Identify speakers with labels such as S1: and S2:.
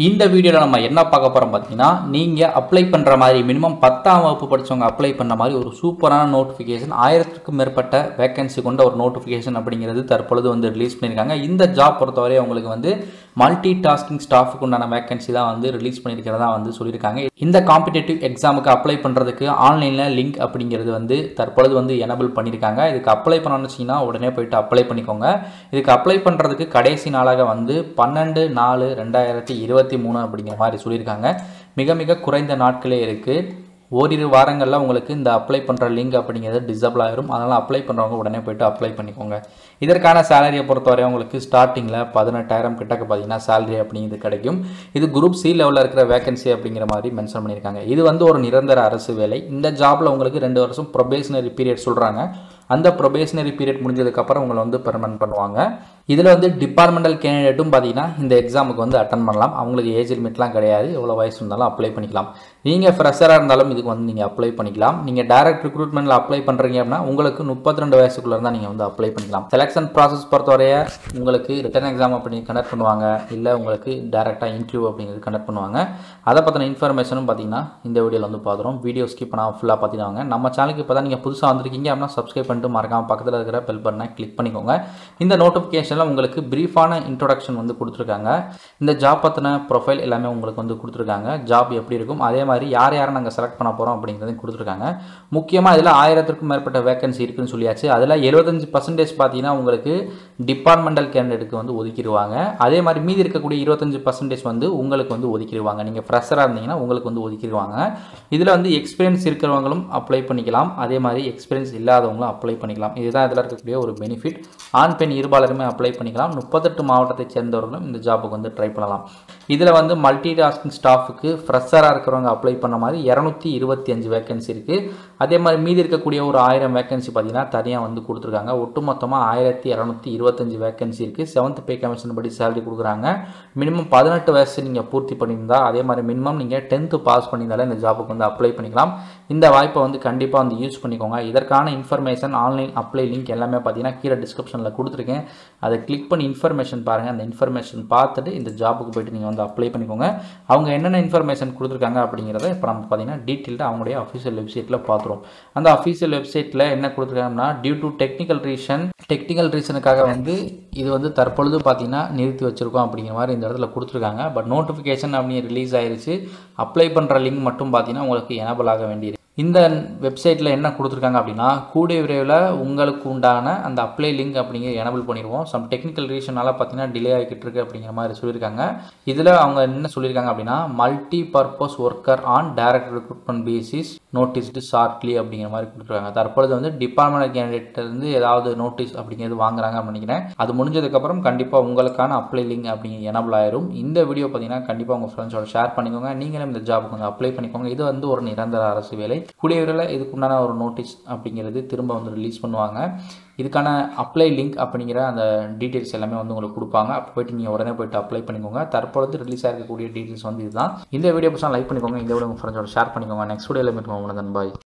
S1: இந்த வீடியோவில் நம்ம என்ன பார்க்க போகிறோம் பார்த்தீங்கன்னா நீங்கள் அப்ளை பண்ணுற மாதிரி மினிமம் பத்தாம் வகுப்பு படித்தவங்க அப்ளை பண்ண மாதிரி ஒரு சூப்பரான நோட்டிஃபிகேஷன் ஆயிரத்துக்கும் மேற்பட்ட வேகன்சி கொண்ட ஒரு நோட்டிஃபிகேஷன் அப்படிங்கிறது தற்பொழுது வந்து ரிலீஸ் பண்ணியிருக்காங்க இந்த ஜாப் பொறுத்தவரை உங்களுக்கு வந்து மல்டி டாஸ்கிங் ஸ்டாஃபுக்கு உண்டான வேகன்சி தான் வந்து ரிலீஸ் பண்ணியிருக்கிறதா வந்து சொல்லியிருக்காங்க இந்த காம்படிட்டிவ் எக்ஸாமுக்கு அப்ளை பண்ணுறதுக்கு ஆன்லைனில் லிங்க் அப்படிங்கிறது வந்து தற்பொழுது வந்து எனபிள் பண்ணியிருக்காங்க இதுக்கு அப்ளை பண்ணணும்னு வச்சிங்கன்னா உடனே போயிட்டு அப்ளை பண்ணிக்கோங்க இதுக்கு அப்ளை பண்ணுறதுக்கு கடைசி நாளாக வந்து பன்னெண்டு நாலு ரெண்டாயிரத்தி இருபத்தி மூணு அப்படிங்கிற மாதிரி சொல்லியிருக்காங்க மிக மிக குறைந்த நாட்களே இருக்குது ஓரிரு வாரங்களில் உங்களுக்கு இந்த அப்ளை பண்ணுற லிங்க் அப்படிங்கிறது டிசபிள் ஆயிரும் அதனால் அப்ளை பண்ணுறவங்க உடனே போயிட்டு அப்ளை பண்ணிக்கோங்க இதற்கான சேலரியை பொறுத்தவரை உங்களுக்கு ஸ்டார்டிங்கில் பதினெட்டாயிரம் கிட்டக்க பார்த்தீங்கன்னா சேலரி அப்படிங்கிறது கிடைக்கும் இது குரூப் சி லெவலில் இருக்கிற வேகன்சி அப்படிங்கிற மாதிரி மென்ஷன் பண்ணியிருக்காங்க இது வந்து ஒரு நிரந்தர அரசு வேலை இந்த ஜாபில் உங்களுக்கு ரெண்டு வருஷம் ப்ரொபேஷனரி பீரியட் சொல்கிறாங்க அந்த ப்ரொபேஷனரி பீரியட் முடிஞ்சதுக்கப்புறம் உங்களை வந்து பெர்மனன்ட் பண்ணுவாங்க இதில் வந்து டிபார்ட்மெண்டல் கேண்டிடேட்டும் பார்த்தீங்கன்னா இந்த எக்ஸாமுக்கு வந்து அட்டன் பண்ணலாம் அவங்களுக்கு ஏஜ் லிமிட்லாம் கிடையாது எவ்வளோ வயசு இருந்தாலும் அப்ளை பண்ணிக்கலாம் நீங்கள் ஃப்ரெஷராக இருந்தாலும் இதுக்கு வந்து நீங்கள் அப்ளை பண்ணிக்கலாம் நீங்கள் டேரக்ட் ரிக்ரூட்மெண்ட்டில் அப்ளை பண்ணுறீங்க அப்படின்னா உங்களுக்கு முப்பத்தி ரெண்டு வயசுக்குள்ளே இருந்தால் நீங்கள் வந்து அப்ளை பண்ணிக்கலாம் செலெக்ஷன் ப்ராசஸ் பொறுத்தவரைய உங்களுக்கு ரிட்டன் எக்ஸாம் அப்படி கண்டக்ட் பண்ணுவாங்க இல்லை உங்களுக்கு டேரெக்டாக இன்டர்வியூ அப்படிங்கிறது கண்டக்ட் பண்ணுவாங்க அதை பற்றின இன்ஃபர்மேஷனும் பார்த்தீங்கன்னா இந்த வீடியோவில் வந்து பார்த்துரும் வீடியோ ஸ்கிப் பண்ணாமல் ஃபுல்லாக பார்த்துட்டாங்க நம்ம சேனலுக்கு இப்போ தான் நீங்கள் புதுசாக வந்திருக்கீங்க அப்படின்னா சப்ஸ்கிரைப் பண்ணிட்டு மறக்காமல் பக்கத்தில் இருக்கிற பெல் பட்டனை கிளிக் பண்ணிக்கோங்க இந்த நோட்டிஃபிகேஷனில் உங்களுக்கு ப்ரீஃபான இன்ட்ரோடக்ஷன் வந்து கொடுத்துருக்காங்க இந்த ஜாப் பற்றின ப்ரொஃபைல் எல்லாமே உங்களுக்கு வந்து கொடுத்துருக்காங்க ஜாப் எப்படி இருக்கும் அதே மாதிரி யார் யாரை நாங்கள் செலக்ட் பண்ண போகிறோம் அப்படிங்கிறதையும் கொடுத்துருக்காங்க முக்கியமாக இதில் ஆயிரத்திற்கும் மேற்பட்ட வேகன்சி இருக்குன்னு சொல்லியாச்சு அதில் எழுபத்தஞ்சு பர்சன்டேஜ் பார்த்தீங்கன்னா உங்களுக்கு டிபார்ட்மெண்டல் கேண்டிடேட்டுக்கு வந்து ஒதுக்கிடுவாங்க அதே மாதிரி மீதி இருக்கக்கூடிய இருபத்தஞ்சு பர்சன்டேஜ் வந்து உங்களுக்கு வந்து ஒதுக்கிடுவாங்க நீங்கள் ஃப்ரெஷராக இருந்தீங்கன்னா உங்களுக்கு வந்து ஒதுக்கிடுவாங்க இதில் வந்து எக்ஸ்பீரியன்ஸ் இருக்கிறவங்களும் அப்ளை பண்ணிக்கலாம் அதே மாதிரி எக்ஸ்பீரியன்ஸ் இல்லாதவங்களும் அப்ளை பண்ணிக்கலாம் இதுதான் இதில் இருக்கக்கூடிய ஒரு பெனிஃபிட் ஆண் பெண் இருபாலருமே அப்ளை பண்ணிக்கலாம் முப்பத்தெட்டு மாவட்டத்தை சேர்ந்தவர்களும் இந்த ஜாபுக்கு வந்து ட்ரை பண்ணலாம் இதில் வந்து மல்டி டாஸ்கிங் ஸ்டாஃபுக்கு ஃப்ரெஷராக இருக்கிறவங்க அப்ளை பண்ண மாதிரி இரநூத்தி இருபத்தி அஞ்சு வேகன்சி இருக்குது அதே மாதிரி மீதி இருக்கக்கூடிய ஒரு ஆயிரம் வேகன்சி பார்த்தீங்கன்னா தனியாக வந்து கொடுத்துருக்காங்க ஒட்டுமொத்தமாக ஆயிரத்தி இரநூத்தி இருபத்தஞ்சு வேகன்சி இருக்குது செவன்த் பே கமிஷன் படி சேலரி கொடுக்குறாங்க மினிமம் பதினெட்டு வயசு நீங்கள் பூர்த்தி பண்ணியிருந்தா அதே மாதிரி மினிமம் நீங்கள் டென்த்து பாஸ் பண்ணியிருந்தாலே இந்த ஜாபுக்கு வந்து அப்ளை பண்ணிக்கலாம் இந்த வாய்ப்பை வந்து கண்டிப்பாக வந்து யூஸ் பண்ணிக்கோங்க இதற்கான இன்ஃபர்மேஷன் ஆன்லைன் அப்ளை லிங்க் எல்லாமே பார்த்தீங்கன்னா கீழே டிஸ்கிரிப்ஷனில் கொடுத்துருக்கேன் அதை கிளிக் பண்ணி இன்ஃபர்மேஷன் பாருங்கள் அந்த இன்ஃபர்மேஷன் பார்த்துட்டு இந்த ஜாபுக்கு போயிட்டு நீங்கள் வந்து அப்ளை பண்ணிக்கோங்க அவங்க என்னென்ன இன்ஃபர்மேஷன் கொடுத்துருக்காங்க அப்படிங்கிறத இப்போ நம்ம பார்த்தீங்கன்னா டீட்டெயில்டாக அவங்களுடைய அஃபீஷியல் வெப்சைட்டில் பார்த்துருவோம் அந்த அஃபீஷியல் வெப்சைட்டில் என்ன கொடுத்துருக்காங்கன்னா due to technical reason technical ரீசனுக்காக வந்து இது வந்து தற்பொழுது பார்த்தீங்கன்னா நிறுத்தி வச்சுருக்கோம் அப்படிங்கிற மாதிரி இந்த இடத்துல கொடுத்துருக்காங்க பட் நோட்டிஃபிகேஷன் அப்படி ரிலீஸ் ஆயிருச்சு அப்ளை பண்ணுற லிங்க் மட்டும் பார்த்தீங்கன்னா உங்களுக்கு எனபிள் ஆக வேண்டியிருக்கு இந்த வெப்சைட்டில் என்ன கொடுத்துருக்காங்க அப்படின்னா கூடிய விரைவில் உங்களுக்கு உண்டான அந்த அப்ளை லிங்க் அப்படிங்கிற எனபிள் பண்ணிடுவோம் சம் டெக்னிக்கல் ரீசனால் பார்த்தீங்கன்னா டிலே ஆகிக்கிட்டு இருக்கு அப்படிங்கிற மாதிரி சொல்லியிருக்காங்க இதில் அவங்க என்ன சொல்லியிருக்காங்க அப்படின்னா multi purpose worker on direct recruitment basis noticed shortly அப்படிங்கிற மாதிரி கொடுத்துருக்காங்க தற்பொழுது வந்து டிபார்ட்மெண்ட் கேண்டிடேட் இருந்து ஏதாவது நோட்டீஸ் அப்படிங்கிறது வாங்குறாங்க அப்படின்னு நினைக்கிறேன் அது முடிஞ்சதுக்கப்புறம் கண்டிப்பாக உங்களுக்கான அப்ளை லிங்க் அப்படிங்கிற எனபிள் ஆயிரும் இந்த வீடியோ பார்த்தீங்கன்னா கண்டிப்பாக உங்கள் ஃப்ரெண்ட்ஸோட ஷேர் பண்ணிக்கோங்க நீங்களும் இந்த ஜாபுக்கு வந்து அப்ளை பண்ணிக்கோங்க இது வந்து ஒரு நிரந்தர அரசு வேலை கூடிய விரைவில் இதுக்குண்டான ஒரு நோட்டீஸ் அப்படிங்கிறது திரும்ப வந்து ரிலீஸ் பண்ணுவாங்க இதுக்கான அப்ளை லிங்க் அப்படிங்கிற அந்த டீட்டெயில்ஸ் எல்லாமே வந்து உங்களுக்கு கொடுப்பாங்க அப்போ போயிட்டு நீங்கள் உடனே போயிட்டு அப்ளை பண்ணிக்கோங்க தற்பொழுது ரிலீஸ் ஆகக்கூடிய டீட்டெயில்ஸ் வந்து இதுதான் இந்த வீடியோ பசங்க லைக் பண்ணிக்கோங்க இந்த வீடியோ உங்கள் ஃப்ரெண்ட்ஸோட ஷேர் பண்ணிக்கோங்க நெக்ஸ்ட் வீடியோவில் மீட் பண்ணுவோம் பாய்